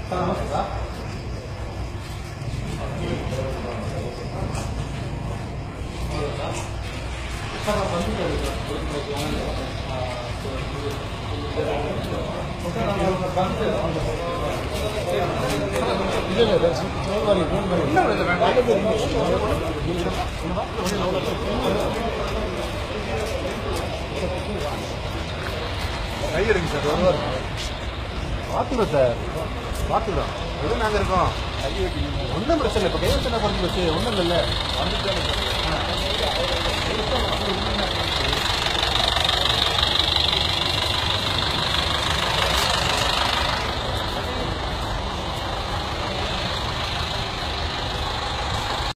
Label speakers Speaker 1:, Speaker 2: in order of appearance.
Speaker 1: கையெடுங்க sir வருவார் பார்த்துக்கிறோம் sir பார்த்துக்கிறோம் எதுவும் நாங்கள் இருக்கோம் ஒன்றும் பிரச்சனை இல்லை இப்போ கையெழுத்து என்ன குறைஞ்சி போச்சு ஒன்றும் இல்லை வந்துட்டு